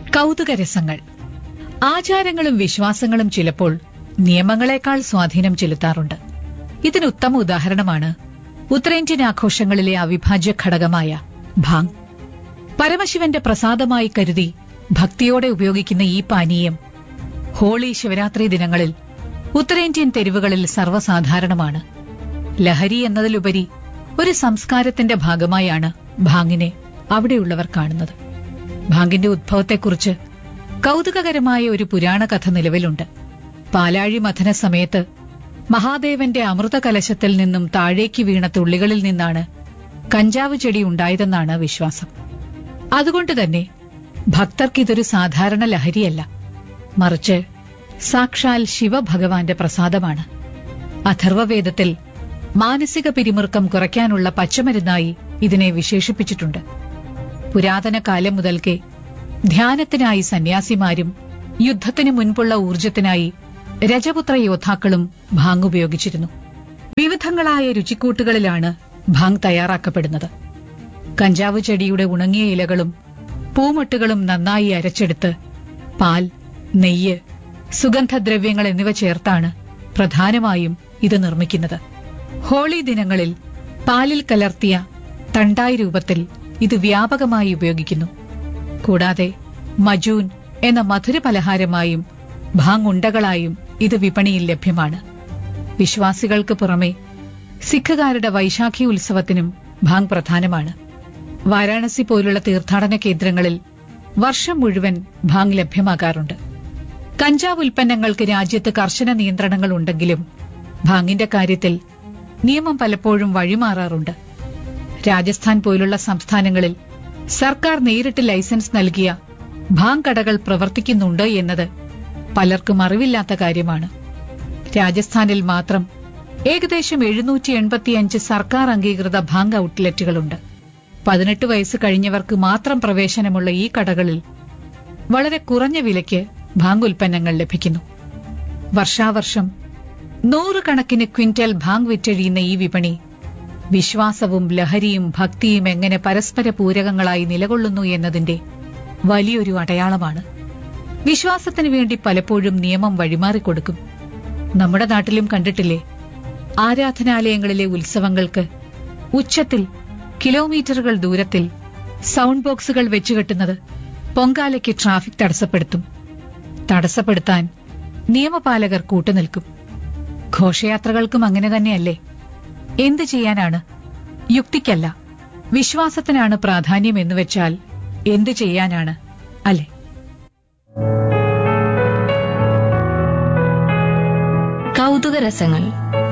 കൗതുകരസങ്ങൾ ആചാരങ്ങളും വിശ്വാസങ്ങളും ചിലപ്പോൾ നിയമങ്ങളെക്കാൾ സ്വാധീനം ചെലുത്താറുണ്ട് ഇതിന് ഉത്തമ ഉദാഹരണമാണ് ഉത്തരേന്ത്യൻ ആഘോഷങ്ങളിലെ അവിഭാജ്യ ഘടകമായ ഭാങ് പരമശിവന്റെ പ്രസാദമായി കരുതി ഭക്തിയോടെ ഉപയോഗിക്കുന്ന ഈ പാനീയം ഹോളി ശിവരാത്രി ദിനങ്ങളിൽ ഉത്തരേന്ത്യൻ തെരുവുകളിൽ സർവ്വസാധാരണമാണ് ലഹരി എന്നതിലുപരി ഒരു സംസ്കാരത്തിന്റെ ഭാഗമായാണ് ഭാങ്ങിനെ അവിടെയുള്ളവർ കാണുന്നത് ഭാങ്കിന്റെ ഉദ്ഭവത്തെക്കുറിച്ച് കൗതുകകരമായ ഒരു പുരാണ കഥ നിലവിലുണ്ട് പാലാഴി മഥന സമയത്ത് മഹാദേവന്റെ അമൃത കലശത്തിൽ നിന്നും താഴേക്ക് വീണ തുള്ളികളിൽ നിന്നാണ് കഞ്ചാവ് ചെടി ഉണ്ടായതെന്നാണ് വിശ്വാസം അതുകൊണ്ട് തന്നെ ഭക്തർക്കിതൊരു സാധാരണ ലഹരിയല്ല മറിച്ച് സാക്ഷാൽ ശിവഭഗവാന്റെ പ്രസാദമാണ് അഥർവവേദത്തിൽ മാനസിക പിരിമുറുക്കം കുറയ്ക്കാനുള്ള പച്ചമരുന്നായി ഇതിനെ വിശേഷിപ്പിച്ചിട്ടുണ്ട് പുരാതന കാലം മുതൽക്കേ ധ്യാനത്തിനായി സന്യാസിമാരും യുദ്ധത്തിനു മുൻപുള്ള ഊർജത്തിനായി രജപുത്ര യോദ്ധാക്കളും ഭാങ് ഉപയോഗിച്ചിരുന്നു വിവിധങ്ങളായ രുചിക്കൂട്ടുകളിലാണ് ഭാങ് തയ്യാറാക്കപ്പെടുന്നത് കഞ്ചാവ് ചെടിയുടെ ഉണങ്ങിയ ഇലകളും പൂമൊട്ടുകളും നന്നായി അരച്ചെടുത്ത് പാൽ നെയ്യ് സുഗന്ധദ്രവ്യങ്ങൾ എന്നിവ ചേർത്താണ് പ്രധാനമായും ഇത് നിർമ്മിക്കുന്നത് ഹോളി ദിനങ്ങളിൽ പാലിൽ കലർത്തിയ തണ്ടായി രൂപത്തിൽ ഇത് വ്യാപകമായി ഉപയോഗിക്കുന്നു കൂടാതെ മജൂൻ എന്ന മധുര പലഹാരമായും ഭാങ് ഉണ്ടകളായും ഇത് വിപണിയിൽ ലഭ്യമാണ് വിശ്വാസികൾക്ക് പുറമെ സിഖുകാരുടെ വൈശാഖി ഉത്സവത്തിനും ഭാങ് പ്രധാനമാണ് വാരാണസി പോലുള്ള തീർത്ഥാടന കേന്ദ്രങ്ങളിൽ വർഷം മുഴുവൻ ഭാങ് ലഭ്യമാകാറുണ്ട് കഞ്ചാവ് ഉൽപ്പന്നങ്ങൾക്ക് രാജ്യത്ത് കർശന നിയന്ത്രണങ്ങൾ ഉണ്ടെങ്കിലും ഭാങ്ങിന്റെ കാര്യത്തിൽ നിയമം പലപ്പോഴും വഴിമാറാറുണ്ട് രാജസ്ഥാൻ പോലുള്ള സംസ്ഥാനങ്ങളിൽ സർക്കാർ നേരിട്ട് ലൈസൻസ് നൽകിയ ഭാങ് കടകൾ പ്രവർത്തിക്കുന്നുണ്ട് എന്നത് പലർക്കും അറിവില്ലാത്ത കാര്യമാണ് രാജസ്ഥാനിൽ മാത്രം ഏകദേശം എഴുന്നൂറ്റി എൺപത്തിയഞ്ച് സർക്കാർ അംഗീകൃത ഭാങ് ഔട്ട്ലെറ്റുകളുണ്ട് പതിനെട്ട് വയസ്സ് കഴിഞ്ഞവർക്ക് മാത്രം പ്രവേശനമുള്ള ഈ കടകളിൽ വളരെ കുറഞ്ഞ വിലയ്ക്ക് ഭാങ് ഉൽപ്പന്നങ്ങൾ ലഭിക്കുന്നു വർഷാവർഷം നൂറുകണക്കിന് ക്വിന്റൽ ഭാങ് വിറ്റഴിയുന്ന ഈ വിപണി വിശ്വാസവും ലഹരിയും ഭക്തിയും എങ്ങനെ പരസ്പര പൂരകങ്ങളായി നിലകൊള്ളുന്നു എന്നതിന്റെ വലിയൊരു അടയാളമാണ് വിശ്വാസത്തിനു വേണ്ടി പലപ്പോഴും നിയമം വഴിമാറിക്കൊടുക്കും നമ്മുടെ നാട്ടിലും കണ്ടിട്ടില്ലേ ആരാധനാലയങ്ങളിലെ ഉത്സവങ്ങൾക്ക് ഉച്ചത്തിൽ കിലോമീറ്ററുകൾ ദൂരത്തിൽ സൗണ്ട് ബോക്സുകൾ വെച്ചുകെട്ടുന്നത് പൊങ്കാലയ്ക്ക് ട്രാഫിക് തടസ്സപ്പെടുത്തും തടസ്സപ്പെടുത്താൻ നിയമപാലകർ കൂട്ടുനിൽക്കും ഘോഷയാത്രകൾക്കും അങ്ങനെ തന്നെയല്ലേ എന്തു ചെയ്യാനാണ് യുക്തിക്കല്ല വിശ്വാസത്തിനാണ് പ്രാധാന്യം എന്ന് വെച്ചാൽ എന്തു ചെയ്യാനാണ് അല്ലേ കൗതുക രസങ്ങൾ